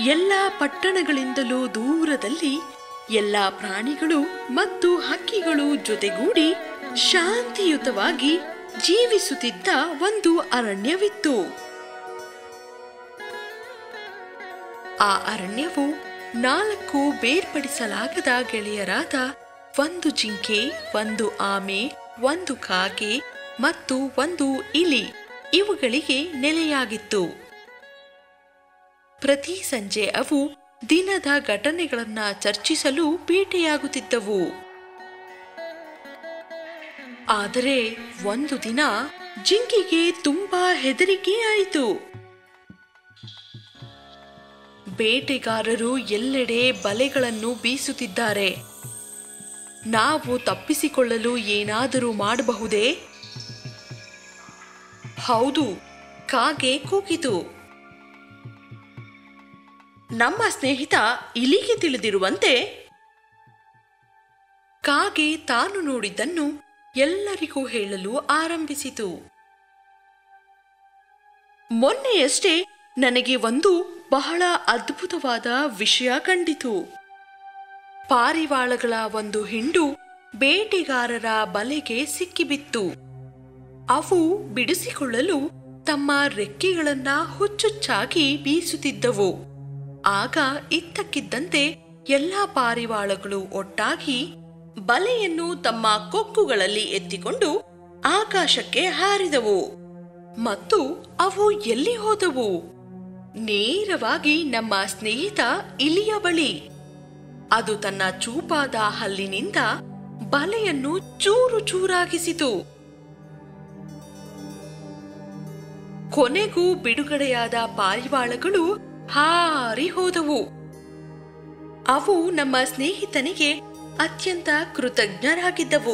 ಎಲ್ಲ ಪಟ್ಟಣಗಳಿಂದಲೂ ದೂರದಲ್ಲಿ ಎಲ್ಲ ಪ್ರಾಣಿಗಳು ಮತ್ತು ಹಕ್ಕಿಗಳು ಜೊತೆಗೂಡಿ ಶಾಂತಿಯುತವಾಗಿ ಜೀವಿಸುತ್ತಿದ್ದ ಒಂದು ಅರಣ್ಯವಿತ್ತು ಆ ಅರಣ್ಯವು ನಾಲ್ಕು ಬೇರ್ಪಡಿಸಲಾಗದ ಗೆಳೆಯರಾದ ಒಂದು ಜಿಂಕೆ ಒಂದು ಆಮೆ ಒಂದು ಕಾಗೆ ಮತ್ತು ಒಂದು ಇಲಿ ಇವುಗಳಿಗೆ ನೆಲೆಯಾಗಿತ್ತು ಪ್ರತಿ ಸಂಜೆ ಅವು ದಿನದ ಘಟನೆಗಳನ್ನ ಚರ್ಚಿಸಲು ಭೇಟಿಯಾಗುತ್ತಿದ್ದವು ಆದರೆ ಒಂದು ದಿನ ಜಿಂಕೆಗೆ ತುಂಬಾ ಹೆದರಿಕೆ ಆಯಿತು ಬೇಟೆಗಾರರು ಎಲ್ಲೆಡೆ ಬಲೆಗಳನ್ನು ಬೀಸುತ್ತಿದ್ದಾರೆ ನಾವು ತಪ್ಪಿಸಿಕೊಳ್ಳಲು ಏನಾದರೂ ಮಾಡಬಹುದೇ ಹೌದು ಕಾಗೆ ಕೂಗಿತು ನಮ್ಮ ಸ್ನೇಹಿತ ಇಲಿಗೆ ತಿಳಿದಿರುವಂತೆ ಕಾಗೆ ತಾನು ನೋಡಿದ್ದನ್ನು ಎಲ್ಲರಿಗೂ ಹೇಳಲು ಆರಂಭಿಸಿತು ಮೊನ್ನೆಯಷ್ಟೇ ನನಗೆ ಒಂದು ಬಹಳ ಅದ್ಭುತವಾದ ವಿಷಯ ಕಂಡಿತು ಪಾರಿವಾಳಗಳ ಒಂದು ಹಿಂಡು ಬೇಟೆಗಾರರ ಬಲೆಗೆ ಸಿಕ್ಕಿಬಿತ್ತು ಅವು ಬಿಡಿಸಿಕೊಳ್ಳಲು ತಮ್ಮ ರೆಕ್ಕೆಗಳನ್ನ ಹುಚ್ಚುಚ್ಚಾಗಿ ಬೀಸುತ್ತಿದ್ದವು ಆಗ ಇದ್ದಕ್ಕಿದ್ದಂತೆ ಎಲ್ಲಾ ಪಾರಿವಾಳಗಳು ಒಟ್ಟಾಗಿ ಬಲೆಯನ್ನು ತಮ್ಮ ಕೊಕ್ಕುಗಳಲ್ಲಿ ಎತ್ತಿಕೊಂಡು ಆಕಾಶಕ್ಕೆ ಹಾರಿದವು ಮತ್ತು ಅವು ಎಲ್ಲಿ ಹೋದವು ನೇರವಾಗಿ ನಮ್ಮ ಸ್ನೇಹಿತ ಇಲಿಯ ಬಳಿ ಅದು ತನ್ನ ಚೂಪಾದ ಹಲ್ಲಿನಿಂದ ಬಲೆಯನ್ನು ಚೂರು ಚೂರಾಗಿಸಿತು ಕೊನೆಗೂ ಬಿಡುಗಡೆಯಾದ ಪಾರಿವಾಳಗಳು ಹಾರಿ ಹೋದವು ಅವು ನಮ್ಮ ಸ್ನೇಹಿತನಿಗೆ ಅತ್ಯಂತ ಕೃತಜ್ಞರಾಗಿದ್ದವು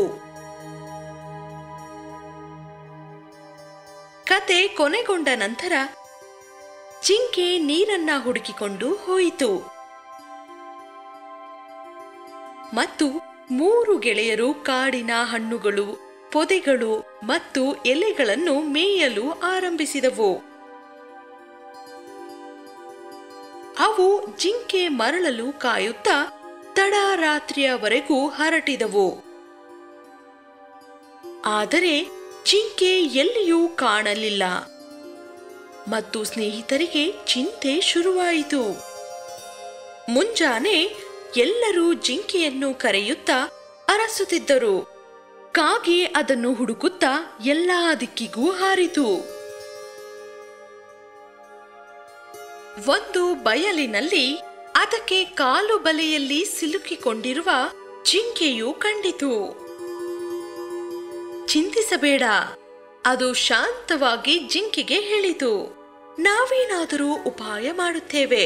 ಕತೆ ಕೊನೆಗೊಂಡ ನಂತರ ಜಿಂಕೆ ನೀರನ್ನ ಹುಡುಕಿಕೊಂಡು ಹೋಯಿತು ಮತ್ತು ಮೂರು ಗೆಳೆಯರು ಕಾಡಿನ ಹಣ್ಣುಗಳು ಪೊದೆಗಳು ಮತ್ತು ಎಲೆಗಳನ್ನು ಮೇಯಲು ಆರಂಭಿಸಿದವು ಅವು ಜಿಂಕೆ ಮರಳಲು ಕಾಯುತ್ತಾ ತಡರಾತ್ರಿಯವರೆಗೂ ಹರಟಿದವು ಆದರೆ ಜಿಂಕೆ ಎಲ್ಲಿಯೂ ಕಾಣಲಿಲ್ಲ ಮತ್ತು ಸ್ನೇಹಿತರಿಗೆ ಚಿಂತೆ ಶುರುವಾಯಿತು ಮುಂಜಾನೆ ಎಲ್ಲರೂ ಜಿಂಕೆಯನ್ನು ಕರೆಯುತ್ತಾ ಅರಸುತ್ತಿದ್ದರು ಕಾಗೆ ಅದನ್ನು ಹುಡುಕುತ್ತಾ ಎಲ್ಲಾ ದಿಕ್ಕಿಗೂ ಹಾರಿತು ಒಂದು ಬಯಲಿನಲ್ಲಿ ಅದಕ್ಕೆ ಕಾಲು ಬಲೆಯಲ್ಲಿ ಸಿಲುಕಿಕೊಂಡಿರುವ ಜಿಂಕೆಯು ಕಂಡಿತು ಚಿಂತಿಸಬೇಡ ಅದು ಶಾಂತವಾಗಿ ಜಿಂಕೆಗೆ ಹೇಳಿತು ನಾವೇನಾದರೂ ಉಪಾಯ ಮಾಡುತ್ತೇವೆ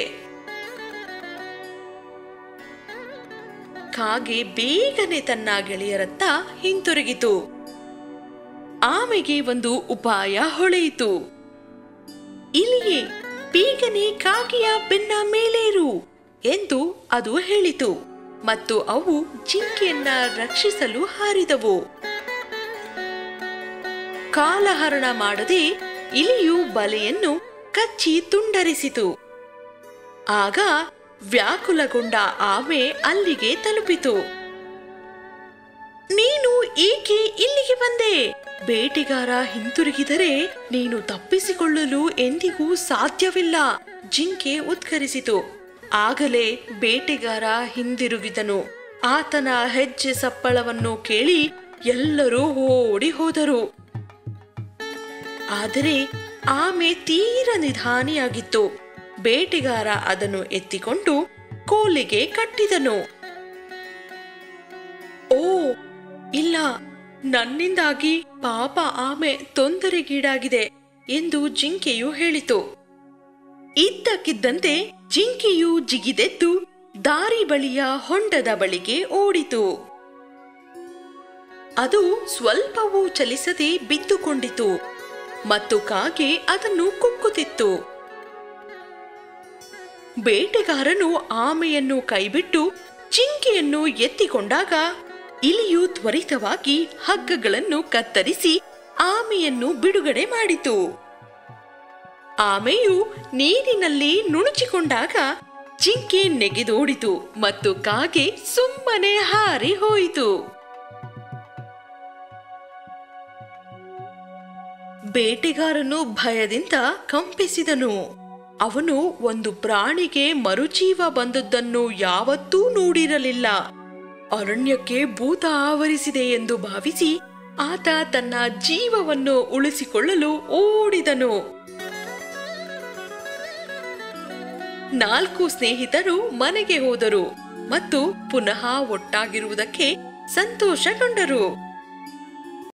ಕಾಗೆ ಬೇಗನೆ ತನ್ನ ಗೆಳೆಯರತ್ತ ಹಿಂತಿರುಗಿತು ಆಮೆಗೆ ಒಂದು ಉಪಾಯ ಹೊಳೆಯಿತು ಇಲ್ಲಿಯೇ ಬೇಗನೆ ಕಾಗೆಯ ಬೆನ್ನ ಮೇಲೇರು ಎಂದು ಅದು ಹೇಳಿತು ಮತ್ತು ಅವು ಜಿಂಕೆಯನ್ನ ರಕ್ಷಿಸಲು ಹಾರಿದವು ಕಾಲಹರಣ ಮಾಡದೆ ಇಲಿಯು ಬಲೆಯನ್ನು ಕಚ್ಚಿ ತುಂಡರಿಸಿತು ಆಗ ವ್ಯಾಕುಲಗೊಂಡ ಆಮೆ ಅಲ್ಲಿಗೆ ತಲುಪಿತು ನೀನು ಏಕೆ ಇಲ್ಲಿಗೆ ಬಂದೆ ಬೇಟೆಗಾರ ಹಿಂತಿರುಗಿದರೆ ನೀನು ತಪ್ಪಿಸಿಕೊಳ್ಳಲು ಎಂದಿಗೂ ಸಾಧ್ಯವಿಲ್ಲ ಜಿಂಕೆ ಉದ್ಗರಿಸಿತು ಆಗಲೇ ಬೇಟೆಗಾರ ಹಿಂದಿರುಗಿದನು ಆತನ ಹೆಜ್ಜೆ ಸಪ್ಪಳವನ್ನು ಕೇಳಿ ಎಲ್ಲರೂ ಓಡಿ ಹೋದರು ಆದರೆ ಆಮೆ ತೀರ ನಿಧಾನಿಯಾಗಿತ್ತು ಬೇಟೆಗಾರ ಅದನ್ನು ಎತ್ತಿಕೊಂಡು ಕೋಲಿಗೆ ಕಟ್ಟಿದನು ಓ ಇಲ್ಲ ನನ್ನಿಂದಾಗಿ ಪಾಪ ಆಮೆ ತೊಂದರೆಗೀಡಾಗಿದೆ ಎಂದು ಜಿಂಕೆಯು ಹೇಳಿತು ಇದ್ದಕ್ಕಿದ್ದಂತೆ ಜಿಂಕೆಯು ಜಿಗಿದೆದ್ದು ದಾರಿ ಬಳಿಯ ಹೊಂಡದ ಬಳಿಗೆ ಓಡಿತು ಅದು ಸ್ವಲ್ಪವೂ ಚಲಿಸದೆ ಬಿದ್ದುಕೊಂಡಿತು ಮತ್ತು ಕಾಗೆ ಅದನ್ನು ಕುಕ್ಕುತ್ತಿತ್ತು ಬೇಟೆಗಾರನು ಆಮೆಯನ್ನು ಕೈಬಿಟ್ಟು ಜಿಂಕೆಯನ್ನು ಎತ್ತಿಕೊಂಡಾಗ ಇಲಿಯು ತ್ವರಿತವಾಗಿ ಹಗ್ಗಗಳನ್ನು ಕತ್ತರಿಸಿ ಆಮೆಯನ್ನು ಬಿಡುಗಡೆ ಮಾಡಿತು ಆಮೆಯು ನೀರಿನಲ್ಲಿ ನುಣುಚಿಕೊಂಡಾಗ ಜಿಂಕೆ ನೆಗೆದೋಡಿತು ಮತ್ತು ಕಾಗೆ ಸುಮ್ಮನೆ ಹಾರಿ ಹೋಯಿತು ಬೇಟೆಗಾರನು ಭಯದಿಂದ ಕಂಪಿಸಿದನು ಅವನು ಒಂದು ಪ್ರಾಣಿಗೆ ಮರುಜೀವ ಬಂದದ್ದನ್ನು ಯಾವತ್ತೂ ನೋಡಿರಲಿಲ್ಲ ಅರಣ್ಯಕ್ಕೆ ಭೂತ ಆವರಿಸಿದೆ ಎಂದು ಭಾವಿಸಿ ಆತ ತನ್ನ ಜೀವವನ್ನು ಉಳಿಸಿಕೊಳ್ಳಲು ಓಡಿದನು ನಾಲ್ಕು ಸ್ನೇಹಿತರು ಮನೆಗೆ ಹೋದರು ಮತ್ತು ಪುನಃ ಒಟ್ಟಾಗಿರುವುದಕ್ಕೆ ಸಂತೋಷಗೊಂಡರು